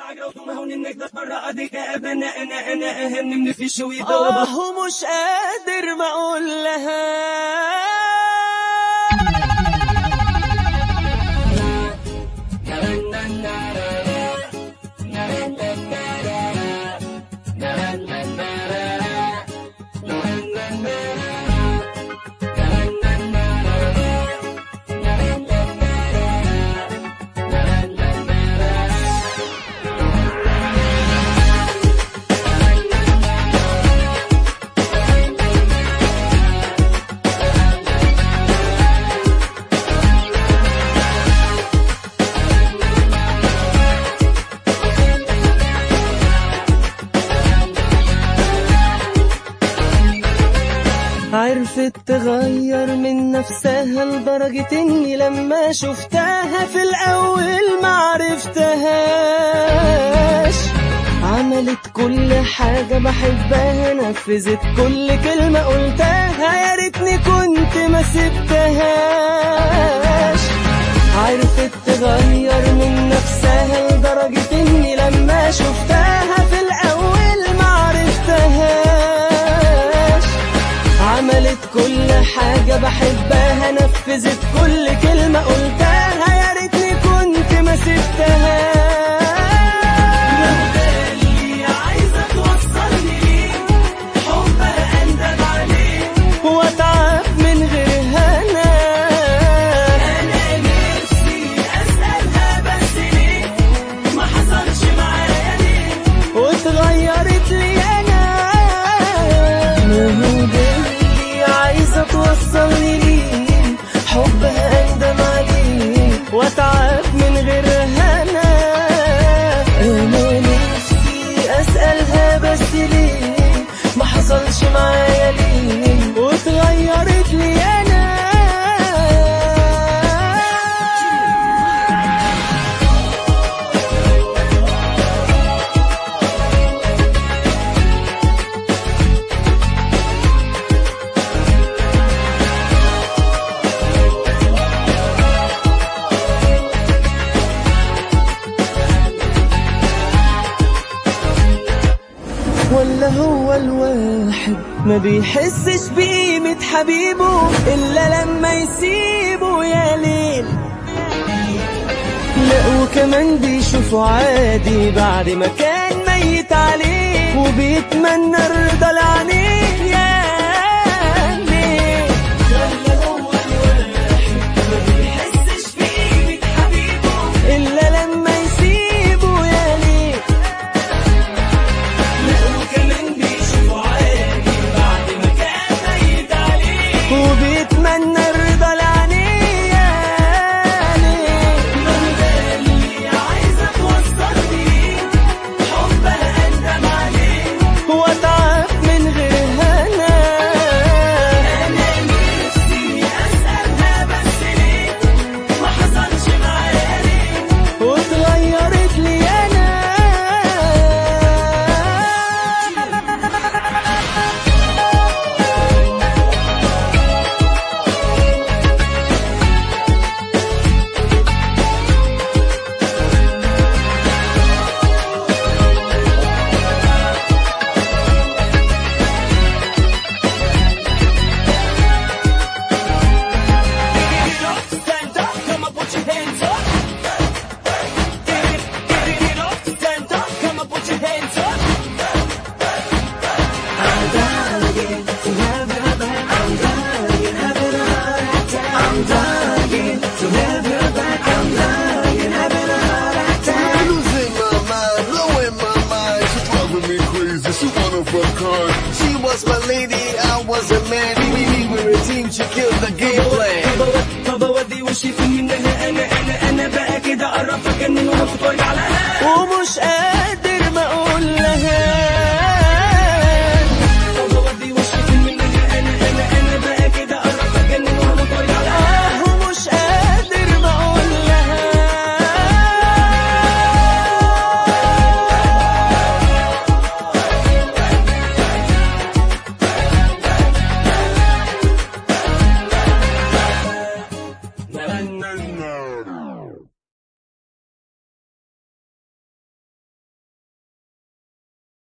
آه ومش قادر ما اقول لها عرفت تغير من نفسها لدرجة اني لما شفتها في الاول معرفتهاش عملت كل حاجة بحبها نفذت كل كلمة قلتها يا ريتني كنت ما سبتهاش عرفت تغير من نفسها لدرجة اني لما شفتها في الاول معرفتهاش عملت كل حاجة بحبها نفذت كل كلمة قلتها يا ريتني كنت ما سبتهاش عايزة توصلني ليه حبها أندب عليه وأتعب من غيرها أنا أنا نفسي أسألها بس ليه ما حصلش معايا ليه واتغيرت لي أنا اللي عايزة توصلني ليه حبها أندم عليه وأتعب من غيرها أنا أنا نفسي أسألها بس ليه ما حصلش معايا ليه واتغيرت لي أنا ولا هو الواحد ما بيحسش بقيمة حبيبه إلا لما يسيبه يا ليل لا وكمان بيشوفه عادي بعد ما كان ميت عليه وبيتمنى الرضا لعينيه يا ليل ولا هو الواحد ما بيحسش بقيمة حبيبه إلا لما يسيبه يا ليل وكمان بيشوفوا عادي بعد ما كان ميت عليه وبيتمنى الرضا لعينيه اللي عايزة توصلني حبها أندم عليه وأتعب من غيرها أنا أنا نفسي أسألها بس ليه ما حصلش معايا ليه واتغيرت لي أنا Stand up, come on, put your hands up. Get it, get it, get up. Stand up, come on, put your hands up. I'm dying to have her back. I'm dying, having a heart attack. I'm dying to have her back. I'm dying, having a heart attack. Losing my mind, blowing my mind. She's driving me crazy. She one of a kind. She was my lady, I was a man. We, we were a team. She killed the game plan. طب اودي وشي في منها انا انا انا بقى كده اعرف اجنن واموت وارجع لها ومش قادر